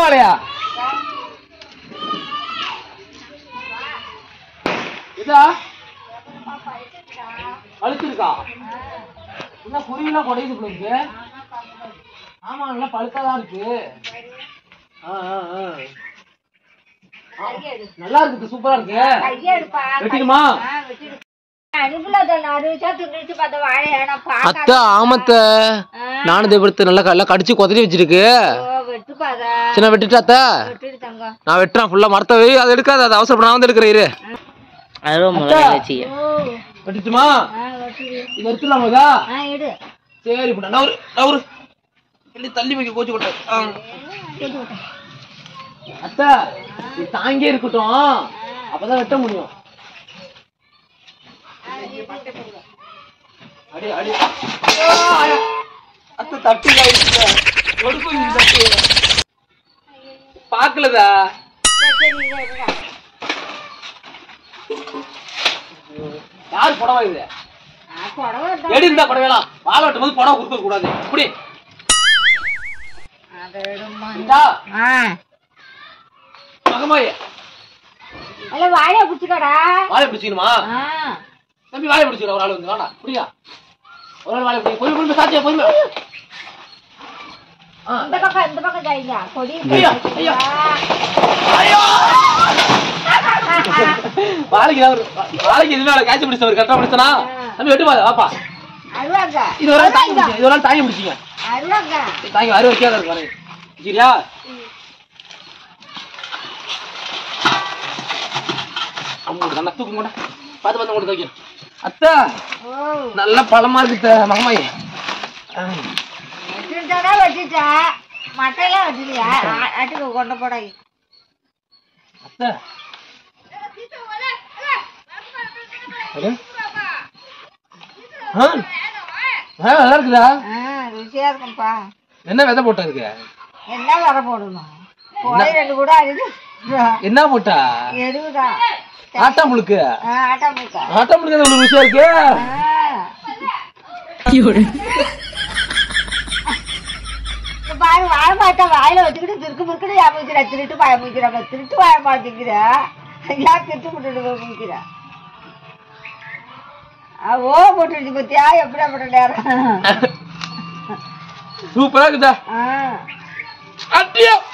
வாழையா இதா பழுத்திருக்கா என்ன குருவிலாம் குடையுது போல இருக்கு ஆமா நல்லா பழுத்தாதான் இருக்கு ஆ, ஆ, ஆ. ஆ, நல்லா இருக்கு சூப்பரா இருக்கு கையை எடுப்பா வெட்டிடுமா ஆ, வெட்டிடு. அனுப்புல அதை நறுச்சா தின்னுட்டு பார்த்த வாழையை நான் பார்க்காத. அத்தை ஆமத்த நானும் இதை எடுத்து நல்லா நல்லா கடிச்சு கொதறி வச்சிருக்கு ஓ, வெட்டுப்பா அதை. சின்ன வெட்டிட்டு அத்தை வெட்டிடு தங்கம். நான் வெட்டுறேன் ஃபுல்லா மரத்தை வை அதை எடுக்காத அதை அவசரப்பட நான் வந்து எடுக்கிறேன் இரு அதுவும் முதல்ல வச்சு ஓ, வெட்டிட்டுமா ஆ, வெட்டிடு. இதை எடுத்துலாமா ஆ, எடு. சரி இப்ப நவரு நவரு தள்ளி தள்ளி வைக்க கோச்சு கொட்ட அத்தை இது தாங்கே இருக்கட்டும் அப்பதான் வெட்ட முடியும் அடி அடி ஐயோ, ஆயா. அத்தை தட்டு கொடுக்கும் இந்த தட்டு பாக்கலதா சரி, சரி, இதை எடுடா. யாரு புடவை இது ஆ, புடவை எடுத்தா- எடி இருந்தா புடவைலாம் வாழை வெட்டும் போது புடவை கொடுக்க கூடாது இப்படி அதை எடும்மா. இந்தா ஆ. மகமாயே அல்ல, வாழையை பிடிச்சுக்கடா. வாழை பிடிச்சிக்கணுமா ஆ. தம்பி வாழை பிடிச்சிக்கிற ஒரு ஆள் வந்து வேணா புரியா ஒரு ஆள் வாழை பிடி பொறுமை பொறுமை சாத்தியா பொறுமை ஆ, இந்த பக்கம் இந்த பக்கம் ஜாயிங்க கொடி ஐயா, ஐயா. ஐயோ வாழைக்கு ஏதாவது ஒரு- வாழைக்கு எதுவுமே அவளை காய்ச்சி பிடிச்சவர் கரெக்டா பிடிச்சனா தம்பி வெட்டு பாரு வாப்பா அருவாங்க இது ஒரு ஆள் தாங்கி பிடிச்சி இது ஒரு ஆள் தாங்கி பிடிச்சிங்க அருவாங்க தாங்கி அறுவை வைக்காத இருக்கு பாரு சரியா அவங்க நல்லா தூக்கு கூட பார்த்து பார்த்து கூட தூக்கி அத்தை ஓ நல்ல பழமா இருக்கு மகமாயி வச்சுட்டாடா வச்சுட்டா மட்டையெல்லாம் வச்சுட்டியா அட்டுக்கு கொண்டு போட அத்தை அடே. ஆ? ஆ, நல்லா இருக்குதா ஆ ருசியா இருக்கும்ப்பா என்ன விதை போட்டா இருக்கு என்ன வர போடணும் கோழி ரெண்டு கூட அழுது என்ன போட்டா எருவுதான் ஆட்டா முழுக்கு ஆ ஆட்டா முக்கா ஆட்டா முழுக்கு அது உங்களுக்கு ருசியா இருக்கு பாரு வாழை மாட்டா வாயில வச்சுக்கிட்டு திருக்கு முறுக்கிட்டு ஏமாத்திக்கிற திருட்டு வாய முடிக்கிறாங்க திருட்டு வாய மாட்டேங்கிற ஏன் திருட்டு முட்டு முடிக்கிற ஓ போட்டுருச்சு பத்தியா எப்படி அப்படி நேரம் சூப்பரா இருக்குதா ஆ அட்டியா